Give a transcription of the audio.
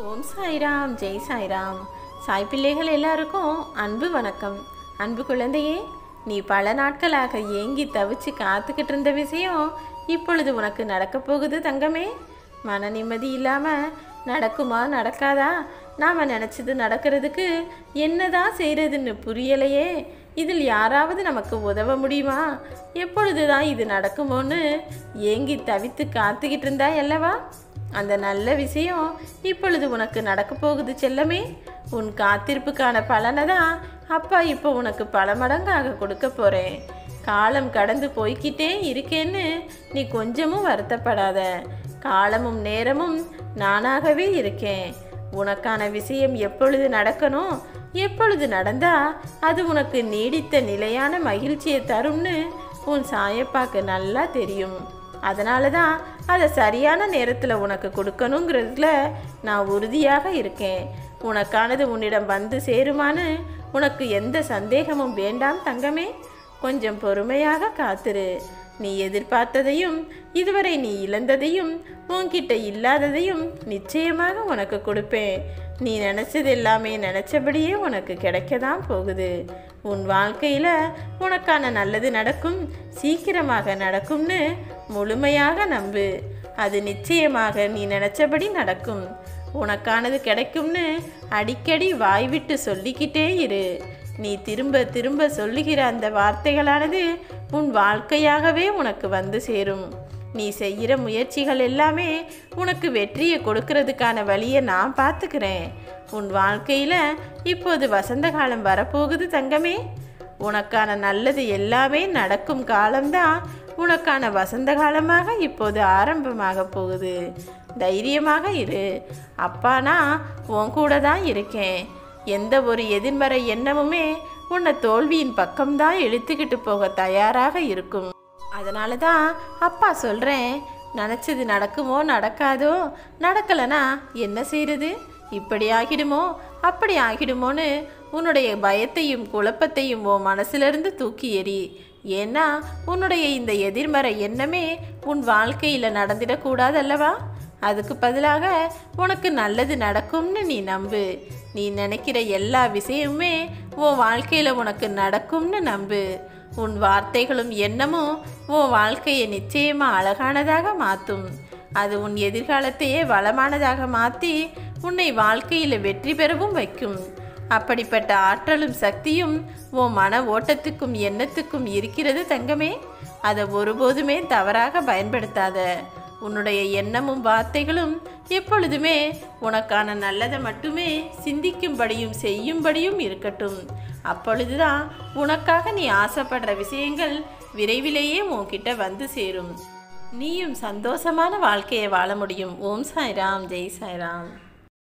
ஓம் சாய்ராம் ஜெய் சாய்ராம் சாய் பிள்ளைகள் எல்லாருக்கும் அன்பு வணக்கம் அன்பு குழந்தையே நீ பல நாட்களாக ஏங்கி தவிச்சு காத்துக்கிட்டு இருந்த விஷயம் இப்பொழுது உனக்கு நடக்கப் போகுது தங்கமே மன நிம்மதி இல்லாமல் நடக்குமா நடக்காதா நாம் நினச்சது நடக்கிறதுக்கு என்னதான் செய்கிறதுன்னு புரியலையே இதில் யாராவது நமக்கு உதவ முடியுமா எப்பொழுது தான் இது நடக்குமோன்னு ஏங்கி தவித்து காத்துக்கிட்டு இருந்தா அல்லவா அந்த நல்ல விஷயம் இப்பொழுது உனக்கு நடக்க போகுது செல்லமே உன் காத்திருப்புக்கான பலனை தான் அப்பா இப்போ உனக்கு பல மடங்காக கொடுக்க போகிறேன் காலம் கடந்து போய்க்கிட்டே இருக்கேன்னு நீ கொஞ்சமும் வருத்தப்படாத காலமும் நேரமும் நானாகவே இருக்கேன் உனக்கான விஷயம் எப்பொழுது நடக்கணும் எப்பொழுது நடந்தா அது உனக்கு நீடித்த நிலையான மகிழ்ச்சியை தரும்னு உன் சாயப்பாக்கு நல்லா தெரியும் அதனால தான் அதை சரியான நேரத்தில் உனக்கு கொடுக்கணுங்கிறதுல நான் உறுதியாக இருக்கேன் உனக்கானது உன்னிடம் வந்து சேருமான்னு உனக்கு எந்த சந்தேகமும் வேண்டாம் தங்கமே கொஞ்சம் பொறுமையாக காத்திரு நீ எதிர்பார்த்ததையும் இதுவரை நீ இழந்ததையும் உன்கிட்ட இல்லாததையும் நிச்சயமாக உனக்கு கொடுப்பேன் நீ நினச்சது எல்லாமே நினச்சபடியே உனக்கு கிடைக்க தான் போகுது உன் வாழ்க்கையில் உனக்கான நல்லது நடக்கும் சீக்கிரமாக நடக்கும்னு முழுமையாக நம்பு அது நிச்சயமாக நீ நினச்சபடி நடக்கும் உனக்கானது கிடைக்கும்னு அடிக்கடி வாய் விட்டு சொல்லிக்கிட்டே இரு நீ திரும்ப திரும்ப சொல்லுகிற அந்த வார்த்தைகளானது உன் வாழ்க்கையாகவே உனக்கு வந்து சேரும் நீ செய்கிற முயற்சிகள் எல்லாமே உனக்கு வெற்றியை கொடுக்கறதுக்கான வழியை நான் பார்த்துக்கிறேன் உன் வாழ்க்கையில் இப்போது வசந்த காலம் வரப்போகுது தங்கமே உனக்கான நல்லது எல்லாமே நடக்கும் காலம்தான் உனக்கான வசந்த காலமாக இப்போது ஆரம்பமாக போகுது தைரியமாக இரு அப்பானா உன் கூட தான் இருக்கேன் எந்த ஒரு எதிர்மறை எண்ணமுமே உன்னை தோல்வியின் பக்கம்தான் இழுத்துக்கிட்டு போக தயாராக இருக்கும் அதனால தான் அப்பா சொல்கிறேன் நினச்சது நடக்குமோ நடக்காதோ நடக்கலைன்னா என்ன செய்கிறது இப்படி ஆகிடுமோ அப்படி ஆகிடுமோன்னு உன்னுடைய பயத்தையும் குழப்பத்தையும் உன் மனசிலிருந்து தூக்கி எறி ஏன்னா உன்னுடைய இந்த எதிர்மறை எண்ணமே உன் வாழ்க்கையில் நடந்திடக்கூடாது அல்லவா அதுக்கு பதிலாக உனக்கு நல்லது நடக்கும்னு நீ நம்பு நீ நினைக்கிற எல்லா விஷயமுமே உன் வாழ்க்கையில் உனக்கு நடக்கும்னு நம்பு உன் வார்த்தைகளும் எண்ணமும் உன் வாழ்க்கையை நிச்சயமாக அழகானதாக மாற்றும் அது உன் எதிர்காலத்தையே வளமானதாக மாற்றி உன்னை வாழ்க்கையில் வெற்றி பெறவும் வைக்கும் அப்படிப்பட்ட ஆற்றலும் சக்தியும் உன் மன ஓட்டத்துக்கும் எண்ணத்துக்கும் இருக்கிறது தங்கமே அதை ஒருபோதுமே தவறாக பயன்படுத்தாத உன்னுடைய எண்ணமும் வார்த்தைகளும் எப்பொழுதுமே உனக்கான நல்லதை மட்டுமே சிந்திக்கும்படியும் செய்யும்படியும் இருக்கட்டும் அப்பொழுதுதான் உனக்காக நீ ஆசைப்படுற விஷயங்கள் விரைவிலேயே உன்கிட்ட வந்து சேரும் நீயும் சந்தோஷமான வாழ்க்கையை வாழ முடியும் ஓம் சாய்ராம் ஜெய் சாய்ராம்